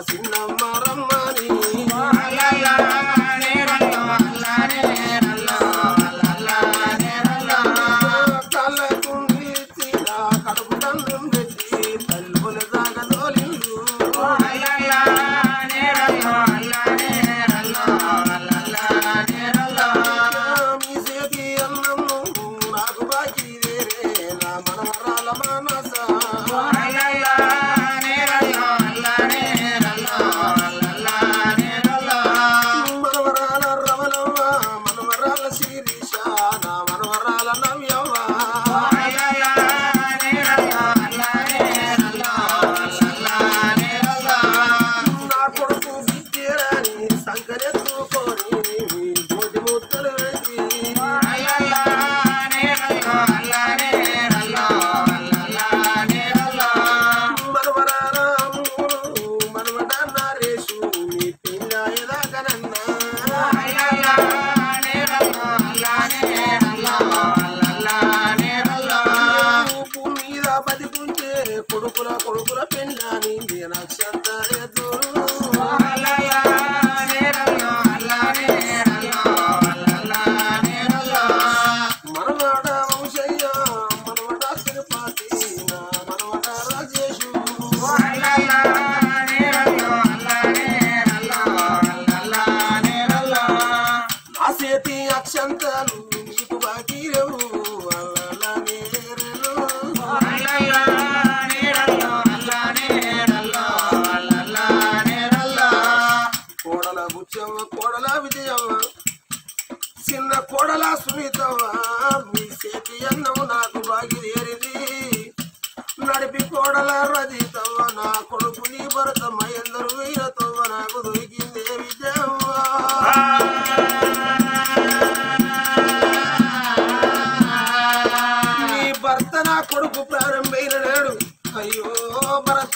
చిన్నమ్మ రమ్మని కళ్ళకుండి కడుపు దండం పెట్టి తల్లుల సాగదోలిండు మీ చేతి అన్నము నాకు బాకీ వేరే నా మనవరాల మానస మనవరాల రమణవ్వ మనవరాల శిరీష నా మనవరాల నవ్యవ్వ నా కొడుకు విద్యరాని సంకరెత్తుకొని కోటి ముద్దలు వేసి మనవరాల అమ్ములు మనవడ నరేషు నీ పిల్ల ఎదాకనన్నా భూమి మీద బతికుంటే కొడుకుల కొడుకుల పెళ్ళాని నక్షత్ర ఎదురు మనవాడ వంశయ్య మనవడ తిరుపతి నా మనవడ రాజేషు నా చేతి అక్షంతలు నీకు బాకీరవు అల్లల నేరెలు. కోడల బుచ్చవ్వ కోడల విజయవ్వ చిన్న కోడల సునీతవ్వ మీ చేతి అన్నము నాకు బాగిరేరిది నడిపి కోడల రజితవ్వ నా కొడుకు నీ భరత మయందరు వీరతవ్వ నాకు దొరికిందే విజయవ్వ నీ భర్త నా కొడుకు ప్రారంభమైన నాడు అయ్యో భరత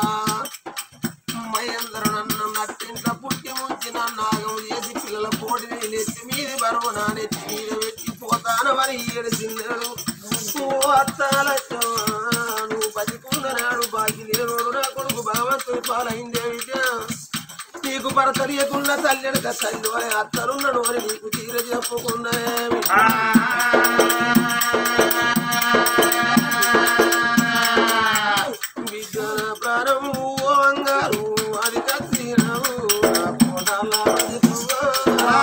మహేంద్ర నన్ను నట్టింట పుట్టి ముంచిన నాగం చేసి పిల్లల పోటీని నెత్తి మీది బరువు నా నెత్తి మీద పెట్టి పోతానమని ఏడిసిన్నాడు ఓ అత్తాల నువ్వు బతికున్న నాడు బాకి లేనోడు నా కొడుకు భగవంతుని పాలైందే విద్య నీకు భర్త లేకున్న తల్లెడక తల్లి అని అత్తరున్నాడు అని నీకు తీర చెప్పుకున్నాయేమి విజ్ఞాన ప్రాణము ఓ అంగారు అది కత్తిరావు నా కోడాల బతుకువా.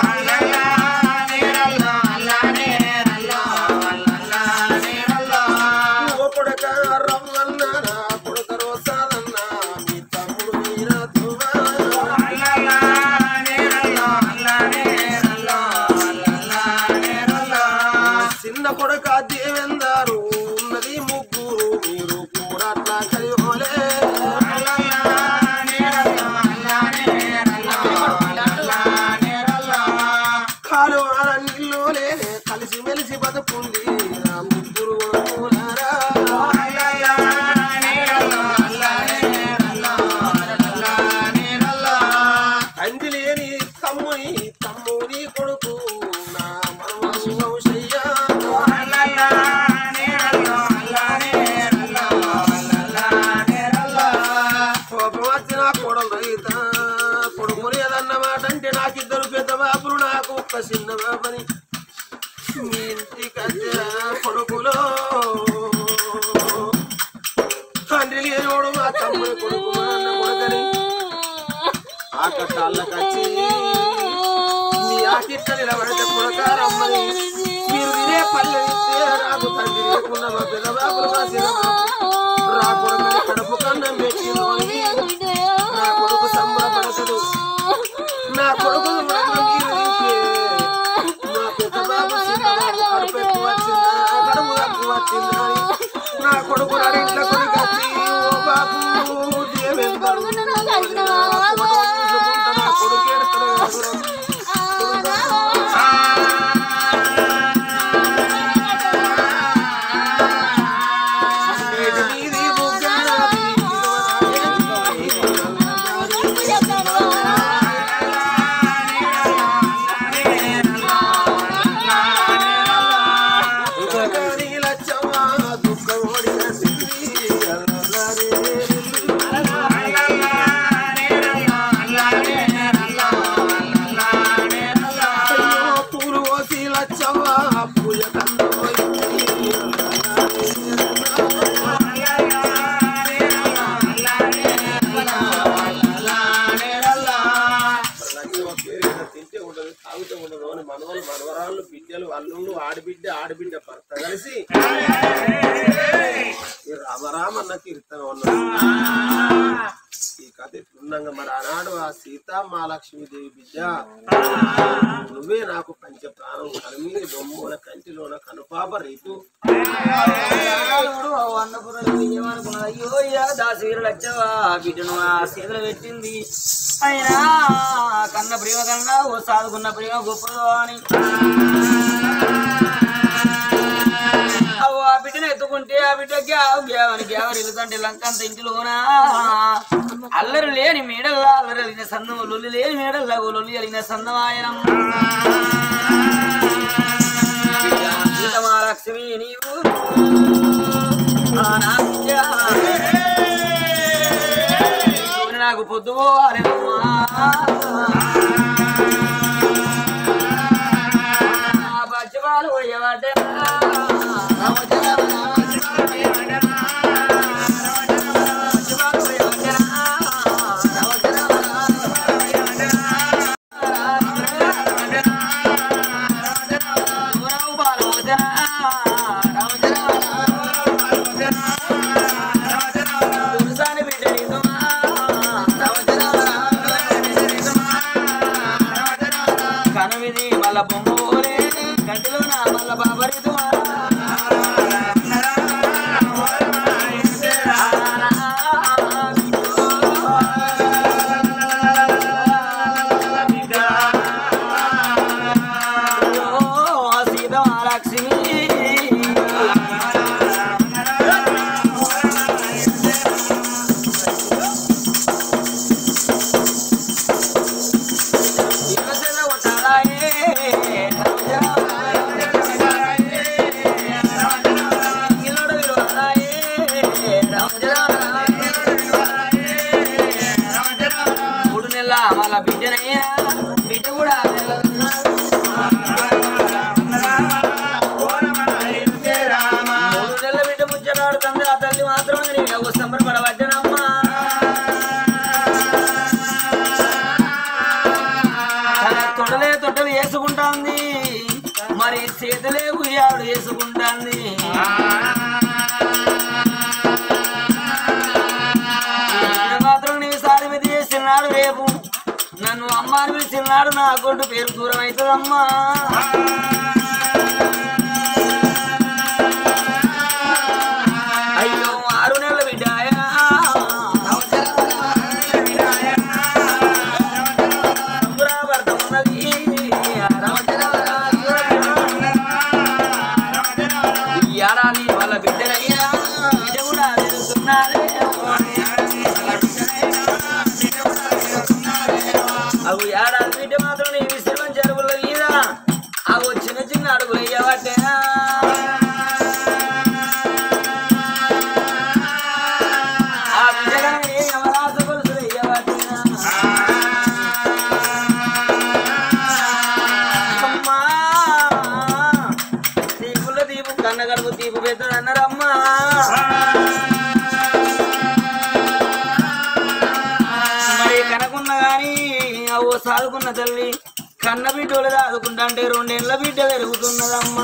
ఓ కొడక రవ్వన్న నా కొడుక రోసాలన్న మీ తమ్ముడు వీరతువా. చిన్న కొడక దేవేందారు ఉన్నది ముగ్గురు మీరు కూడా అట్లా కలిహోలే కాలు ఆడ నీళ్ళోలే కలిసి మెలిసి బతుకుంది నా ముగ్గురు కొడుకులారా. తండ్రి లేని తమ్ముని తమ్ముని కొడుకు నా మనవడు వంశయ్య. కోపం వచ్చిన కొడలు రైత కొడుకుని ఏదన్నమాట అంటే నాకిద్దరు పెద్ద బాబులు నాకు ఒక్క చిన్న బాబని మీ ఇంటికి వచ్చే కొడుకులో తండ్రి లేనివాడు మా తమ్ముని కొడుకు మా అన్న కొడుకని ఆ కట్టాళ్ళకచ్చి మీ ఆకిట్ట నిలబడితే కొడకారమ్మని మీరు తినే పల్లె ఇస్తే నాకు తండ్రి లేకుండా మా పెద్ద బాబులు మా చిన్న బాబులు రా కొడుకని కడుపు కన్నం పెట్టి నా కొడుకు సంబరపడతాడు నా కొడుకు మరణం మీరు తింటే మా పెద్ద బాబు చిన్నవాడు కడుపు ఎక్కువ వచ్చిందా కడుపు తక్కువ వచ్చిందా అని నా కొడుకు నాడు ఇంట్లో కొడుకు వచ్చి ఓ బాబు దేవేందరు నా కొడుకు ఏడుతున్నాడు నీటి మీది బుగ్గనాది, దుఃఖకారి లచ్చవ్వ, దుఃఖం ఓడిన సిద్ధి, అల్లల్లారే. శివరామన్న కీర్తన ఉన్నది ఈ కథ ఇట్లుండగా మరి ఆనాడు ఆ సీతా మహాలక్ష్మీదేవి బిడ్డ నువ్వే నాకు పంచ ప్రాణం కలిమి బొమ్మల కంటిలోన కనుపాప రీతు అన్నపురం ఏమనుకున్నది అయ్యో ఇయ్య దాసీరు లచ్చవా బిడ్డను ఆ సీతలు పెట్టింది అయినా కన్న ప్రేమ కన్నా ఓ సాదుకున్న ప్రేమ గొప్పదో అని అవ్వ ఆ బిడ్డను ఎత్తుకుంటే ఆ బిడ్డ గ్యావ్ గ్యావ్ అని గ్యావ్ ఎగుతంటే లంకంత ఇంటిలోనా అల్లరి లేని మేడల్లా అల్లరి అలిగిన సందం లొల్లి లేని మేడల్లా ఓ లొల్లి అలిగిన సందం ఆయన సీతమాలక్ష్మి నీవు ఆ నా బిడ్డ. నీవు నాకు పొద్దు పచ్చిపాలు పోయేవాటే కనువిది మళ్ళా బొమ్మోలే కంటిలో నా మళ్ళా బాబరిదు మూడు నెలల మళ్ళా బిడ్డనయ్యా బిడ్డ కూడా మూడు నెలల బిడ్డ ముచ్చటాడుతుంది ఆ తల్లి మాత్రం నేను సంబరపడవద్దనమ్మా తన తొడలే తొట్టలు వేసుకుంటాంది మరి చేతులే ఉయ్యాడు వేసుకుంటాంది ఈయన మాత్రం నీ సారి మీద చేసినాడు రేపు నన్ను అమ్మ అని పిలిచినాడు నా కొట్టు పేరు దూరం అవుతుందమ్మా అయ్యో ఆరు నెలల బిడ్డాయా సంబరాభర్త ఉన్నది ఈ ఏడాది వాళ్ళ బిడ్డలయ్యా బిడ్డ కూడా తెలుస్తున్నారే అవి ఏడాది బిడ్డ మాత్రం నీ విశ్రమం చెరువుల మీద అవి చిన్న చిన్న అడుగులు అయ్యబట్టే ఆ బిడ్డ కనుక ఏ యమరాజ గొలుసులు అయ్యబట్టినా అమ్మా దీపుల దీపు కన్న గడుపు దీపు పెద్దది అన్నారమ్మా మరి కనకున్న గాని ఓ సాదుకున్న తల్లి కన్న బిడ్డలు దాదుకుంటా అంటే రెండేళ్ల బిడ్డ పెరుగుతున్నదమ్మా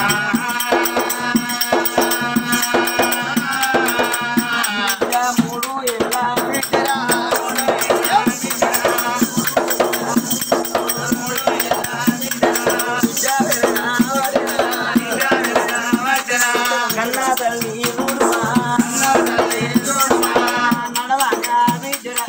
బిడ్డ మూడు ఏళ్ళ బిడ్డరా. బిడ్డ పెరగాలి. కన్నా తల్లి ఊరుమా. నడవగా బిడ్డరా.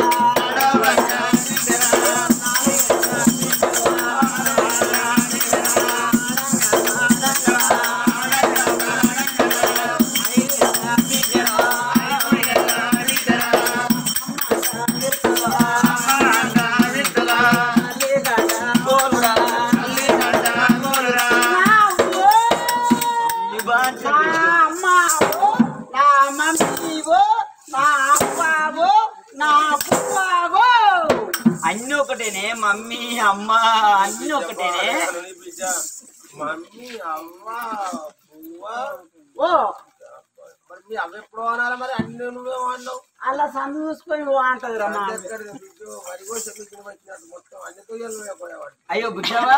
అన్ని ఒకటేనే మమ్మీ అమ్మ అన్ని ఒకటేనే నీ బిడ్డ మమ్మీ అవ్వ పువ్వ ఓ మరి మీ అవ్వ ఎప్పుడు అనాలి మరి అన్ని నువ్వే వాడినావు అలా సందు చూసుకొని ఓ అంటది రమ్మా ఎక్కడ బిడ్డ వరి కోస బిడ్డ వచ్చినట్టు మొత్తం అన్ని తొయ్యలు నువ్వే పోయేవాడు అయ్యో బుద్ధవా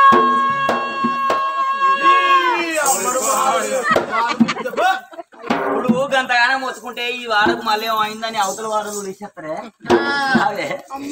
అమ్మడు బాగుంది. బాగుంది. పోసుకుంటే ఈ వాడకు మళ్ళీ ఏమో అయిందని అవతల వాడలు తీసేస్తారే అదే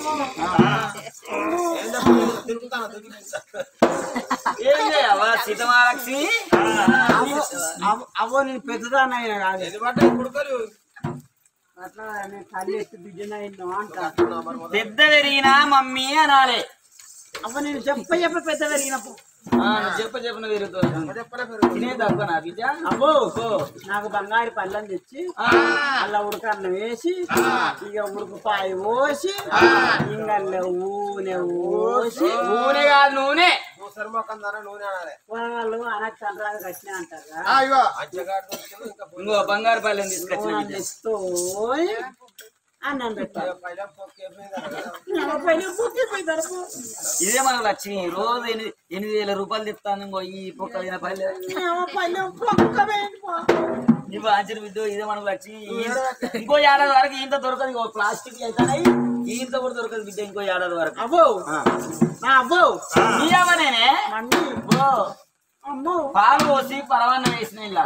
ఏం చేయవా సీతమాలక్ష్మి అవ్వ- అవ్వ- అవ్వ నేను పెద్దదానైనా కాదు ఇది పడ్డ కుడుకలు అట్లా నేను తల్లి ఎత్తి బిడ్డనైనా అంటా పెద్ద పెరిగినా మమ్మీ అనాలే అవ్వ నేను చెప్ప చెప్ప పెద్ద పెరిగినప్పుడు ఆ, నువ్వు చెప్ప చెప్పిన పెరుగుతుంది తినే తక్కువ నా బిడ్డ అవ్వో నాకు బంగారు పళ్ళని తెచ్చి అలా ఉడకన్నం వేసి ఇక ఉడుకుపాయ పోసి ఇంకా ఊనే పోసి నూనె కాదు నూనె మూసరి మొక్కం ధర నూనె అనాలి వాళ్ళు అనకు తండ్రాలు కట్టినా అంటారా ఇగో అంచెగాడు దొరికింది, ఇంకా ఇంకో బంగారు పల్లెం తీసుకొచ్చిన ఊనం బిడ్డ తెస్తూ అన్నం పెట్టాలి పైన పొక్కే మీద పైన బుద్ధి పోయి తరపు ఇదే మన లక్ష్మి రోజు ఎనిమిది ఎనిమిది వేల రూపాయలు చెప్తాను ఇంకో ఈ పొక్క తిన పల్లె పైన పొక్క వేయను. నువ్వు ఆంచిన బిడ్డ ఇదే మన లక్ష్మి ఈ- ఇంకో ఏడాది వరకు ఇంత దొరకదు ఇంకో ప్లాస్టిక్ అవుతాయి ఇంత కూడా దొరకదు బిడ్డ ఇంకో ఏడాది వరకు అవ్వో నా అవ్వో నీ అవ్వనేనే మమ్మీ ఓ, అమ్మో పాలు పోసి పరవాన్నం వేసిన ఇలా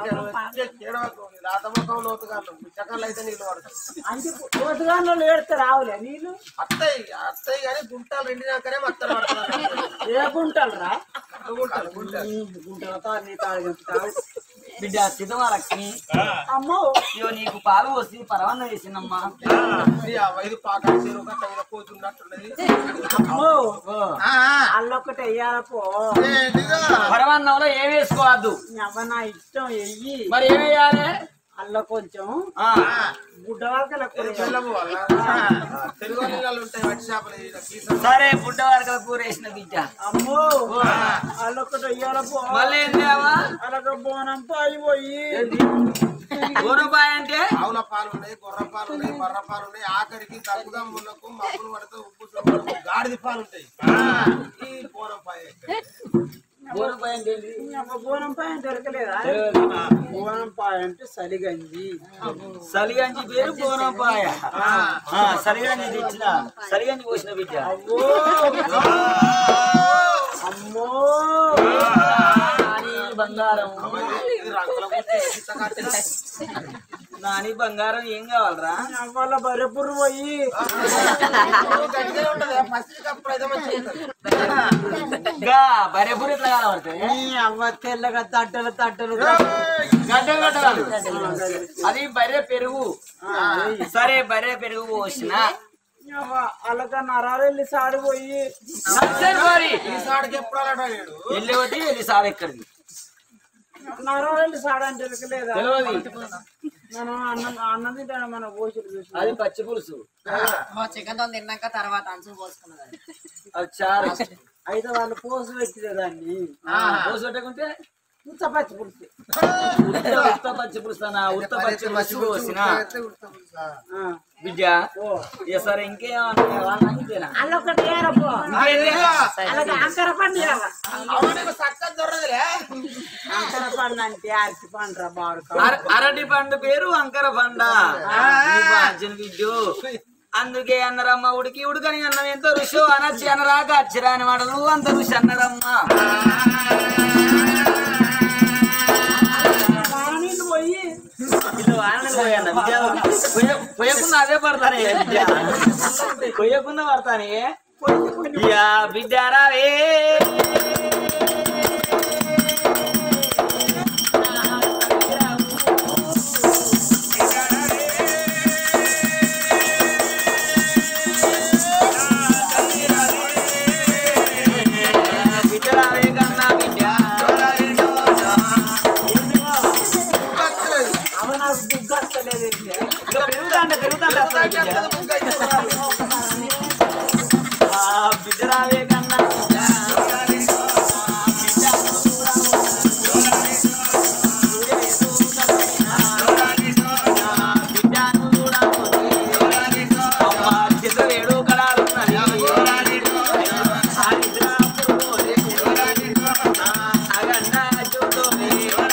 రాత మొక్కం లోతుగాను పిచ్చకాళ్ళు అయితే నీళ్ళు పడతాయి అంటే కోతుగాన్లో ఏడితే రావులే నీళ్ళు అత్తయ్య అత్తయ్య కానీ గుంటాలు ఎండినాకనే మత్తలు పడతారు ఏ గుంటలు రా గుంటాలు గుంటాలు గుంటలతో నీ తాగుతావు బిడ్డ సీతమాలక్ష్మి అమ్మో ఇగో నీకు పాలు పోసి పరవాన్నం వేసిందమ్మా ఇది ఆ వైదు పాకాలు చెరువు కట్ట మీద పోతున్నట్టున్నది అమ్మో ఓ, అల్లొక్కటి వెయ్యాలపో పరవాన్నంలో ఏం వేసుకోవద్దు అవ్వ నా ఇష్టం వెయ్యి మరి ఏం వేయాలి అల్ల కొంచెం ఆ, గుడ్డ వరకు లెక్క బెల్లము వల్ల తెలుగు నీళ్ళు ఉంటాయి వట్టి చేపలు ఈ కీస సరే పుట్ట వరకల కూర వేసిన బిడ్డ అమ్మో అల్లొక్కటి వెయ్యాలపో మళ్ళీ ఏం తేవా అలాగ బోనం పాయి పోయి గోనపాయ అంటే ఆవుల పాలు ఉన్నాయి గొర్రె పాలు ఉన్నాయి బర్ర పాలు ఉన్నాయి ఆఖరికి దగ్గుగా ముళ్ళకు మబ్బులు పడితే ఉప్పు సొమ్ములకు గాడిద పాలు ఉంటాయి ఈ పోరం పాయ గోనపాయ అంటే ఏంటి? అమ్మ బోనం పాయ అంటే దొరకలేదా బోనం పాయ అంటే సలిగంజి సలిగంజి పేరు గోనపాయ ఆ, సలిగంజి తెచ్చిన సలిగంజి పోసిన బిడ్డ అమ్మో అమ్మో నాని బంగారం ఇది రంగుల గుర్తు చిత్త కట్టిన నాని బంగారం ఏం కావాలరా అవ్వాల బరెపురు పోయి గట్టిగా ఉంటది ఫస్ట్ అప్పుడు అయితే మంచిగా ఉంటది. గా బరెపురు ఎట్లా కావాలంటే నీ అవ్వ తెల్లగా తట్టలు తట్టలు గడ్డలు గడ్డలు అది బర్రె పెరుగు సరే బర్రె పెరుగు పోసిన అలాగ నరారెళ్ళి సాడిపోయి సరే మరి ఈ సాడికి ఎప్పుడు అలాడాడు వెళ్ళి ఒకటి వెళ్ళి సార్ ఎక్కడిది నరారెళ్ళి సాడు అంటే దొరకలేదా తెలియదు మనం అన్నం అన్నం తింటాను మన భోజనం చూసి అది పచ్చి పులుసు చికెన్ తో తిన్నాక తర్వాత అంచు పోసుకున్నది అది చారు అయితే వాళ్ళు పోసు పెట్టిన దాన్ని పోసి పెట్టకుంటే ఉత్త పచ్చి పులుసు ఉత్త ఉత్త పచ్చి పులుసు అన్న ఉత్త పచ్చి పులుసు పోసిన ఆ. బిడ్డ ఓ ఇక సరే ఇంకేమన్నా వాళ్ళ అంతేనా అల్లొకటి ఏరపో అలాగే అంకర పండు ఇవ్వాల. అవును చక్కగా దొరకదులే అంకర పండు అంటే అరటి పండు రా బాడు అర- అరటి పండు పేరు అంకర పండ అర్జున్ బిడ్డు అందుకే అన్నరమ్మ ఉడికి ఉడకని అన్నం ఎంతో ఋషి అనొచ్చి అనరాక అచ్చిరాని మాటలు అంత ఋషి అన్నరమ్మ నీళ్ళు పోయి ఇది వానలు పోయన్న విద్య పోయ- పోయకుండా అదే పడతానే విద్య పోయకుండా పడతానే ఇక బిడ్డారా ఏ బిడ్డరావే కన్నా బిడ్డ అవ నాకు దిగ్గలేదు ఇక పెరుగుతాండ పెరుగుతాండ వస్తుంది బిడ్డ. ఆ బిడ్డరావే కన్నా బిడ్డను చూడకపోతే అమ్మ చిత్త వేడు కడాలున్నది. ఆ నిద్ర అప్పుడు పోలే. అగన్న చూడోలే.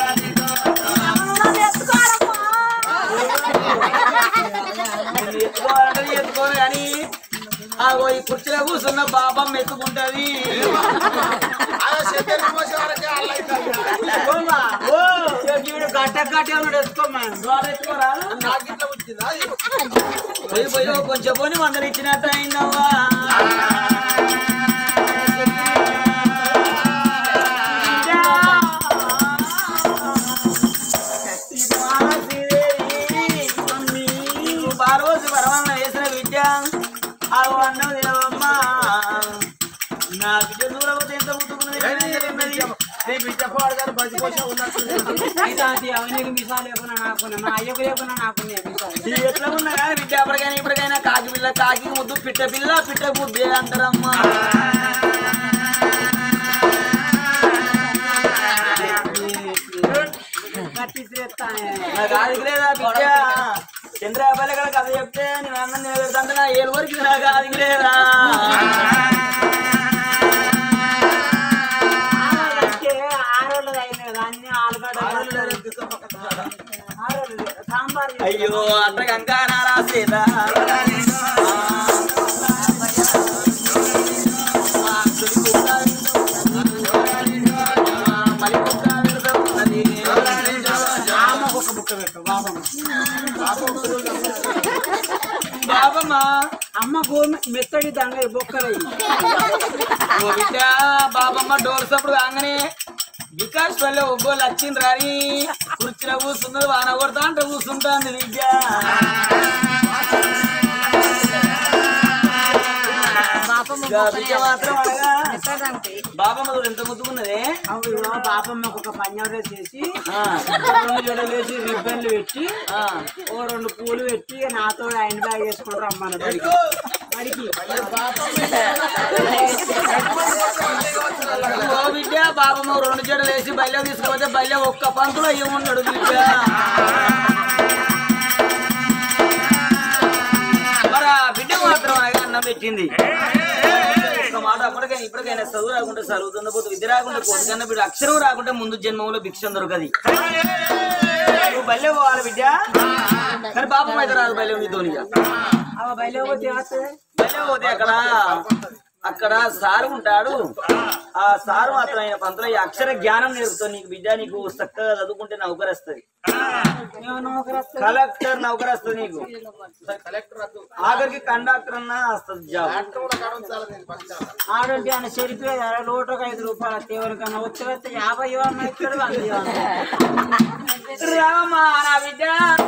నేను ఎత్తుకోవాలంటే ఎత్తుకోను కానీ ఆగో ఈ కుర్చీలో కూర్చున్న బాబమ్మ ఎత్తుకుంటది ఆ చెద్దరు పోసే వరకే అల్లైతే ఓ, ఇక వీడు గడ్డ గట్ట గట్టి ఉన్నాడు ఎత్తుకోమా గోడ ఎత్తుకోరా నాకు ఇట్లా వచ్చిందా పోయి పోయి ఓ కొంచెం పోని వందలు ఇచ్చినట్టు అయిందవ్వా నీకు బారోజు పరమాన్న వేసిన విద్య అవు అన్నం తినవమ్మా నా బిడ్డ దూరం పోతే ఎంత ముట్టుకున్నది నీ బిడ్డ పాడు కానీ బతి కోసం ఉన్నట్టు ఇలాంటి అవనీకి మిసాలు లేకున్నా నాకున్నా నా అయ్యకు లేకున్నా నాకున్నా మిసాలు ఇది ఎట్లా ఉన్నా కానీ విద్య అప్పటికైనా ఇప్పటికైనా కాకి పిల్ల కాకి ముద్దు పిట్ట పిల్ల పిట్ట బుద్ధి అంటారమ్మా గట్టి చేస్తానే నాకు ఆదికి లేదా బిడ్డ చంద్రాపల్లి కూడా కథ చెప్తే నేను అన్నం నిలబెడతాంటే నా ఏడు వరకు నాకు ఆదికి లేదా ఆరోళ్ళు అయినాయి కదా అన్ని ఆలుగడ్డ ఆరోళ్ళు సాంబార్ అయ్యో అట్ట గంగా నారా సీత ఆమెకు ఒక బుక్క పెట్టు బాబమ్మ బాబమ్మ అమ్మ భూమి మెత్తడి దంగ బొక్కలయ్యి ఓ బిడ్డ బాబమ్మ డోర్ సప్పుడు కాగానే వికాస్ వల్ల ఒబ్బోళ్ళు వచ్చిండ్రు అని కుర్చీలో కూర్చున్నది వాన కొడతా అంటే కూర్చుంటాంది విద్య ఇక బిడ్డ మాత్రం అనగా బాబమ్మ చూడు ఎంత ముద్దుకున్నదే అప్పుడు బాబమ్మకు ఒక పంజాబ్ చేసి ఆ, రెండు జడలు వేసి రిబ్బన్లు పెట్టి ఆ. ఓ రెండు పూలు పెట్టి నాతో హ్యాండ్ బ్యాగ్ వేసుకుంటారు రమ్మన్న బడికి బడికి ఓ బిడ్డ బాబమ్మ రెండు జడలు వేసి బల్లె తీసుకుపోతే బల్లె ఒక్క పంతులు అయ్యి ఉన్నాడు బిడ్డ మరి ఆ బిడ్డ మాత్రం అలాగే అన్నం పెట్టింది ఒక మాట అప్పటికైనా ఇప్పటికైనా చదువు రాకుంటే చదువుతున్న పోతే విద్య రాకుంటే పోతే కన్నా బిడ్డ అక్షరం రాకుంటే ముందు జన్మంలో భిక్షం దొరకది నువ్వు బల్లె పోవాలి బిడ్డ కానీ పాపం అయితే రాదు బల్లె నీతో అవ బయలు పోతే ఏమవుతుంది? బల్లె పోతే అక్కడ అక్కడ సారు ఉంటాడు ఆ సారు మాత్రం ఆయన పంతులు ఈ అక్షర జ్ఞానం నేర్పుతావు నీకు బిడ్డ నీకు చక్కగా చదువుకుంటే నౌకరు వస్తుంది ఏమన్నా ఒకరు వస్తారు? కలెక్టర్ నౌకరు వస్తుంది నీకు కలెక్టర్ వద్దు ఆఖరికి కండక్టర్ అన్నా వస్తుంది జాబ్ డాక్టర్ కూడా కావడం చాలా నేను పంచాలి ఆడంటే ఆయన చెరిపోయేది అరే లోటుకు ఐదు రూపాయలు తేవరికన్నా వచ్చి వస్తే యాభై ఇవ్వమని ఇస్తాడు వంద ఇవ్వమని రామా నా బిడ్డ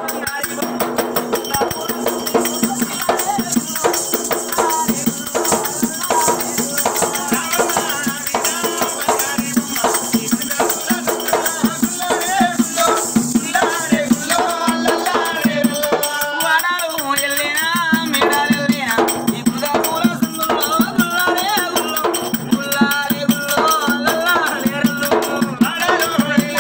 వడాలు ఎల్లేనా మేడాలు ఎల్లేనా ఈ బుధ పూల సుందుల్లో గుల్లారే గుల్లో గుల్లారే గుల్లో లల్లారే గుల్లో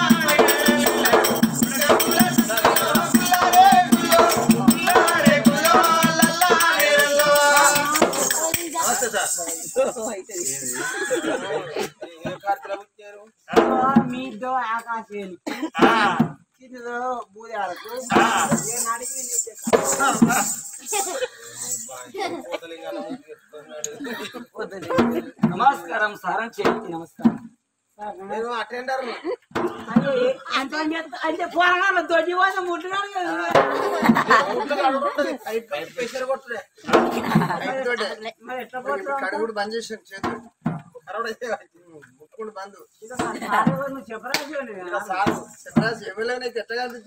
మీ ఇద్దరు ఆకాశం కింద బూది ఆడకు నేను అడిగి నీకు నమస్కారం సారం చేతి నమస్కారం నేను అటెండర్ అయ్యో, అంత చేస్తా- అంటే పోరగాళ్ళు దొడ్డి వాళ్ళు ముట్టున్నాడు కదా ప్రెషర్ కొట్టుడే మరి ఎట్లా పోతావు కడుగుడు బంద్ చేసాను చేతులు కరవడైతే ముట్టుకుంటూ బంద్ నువ్వు చెప్పరాజు సారు చెప్పరాసి ఎమ్మెల్యే ఎట్టగా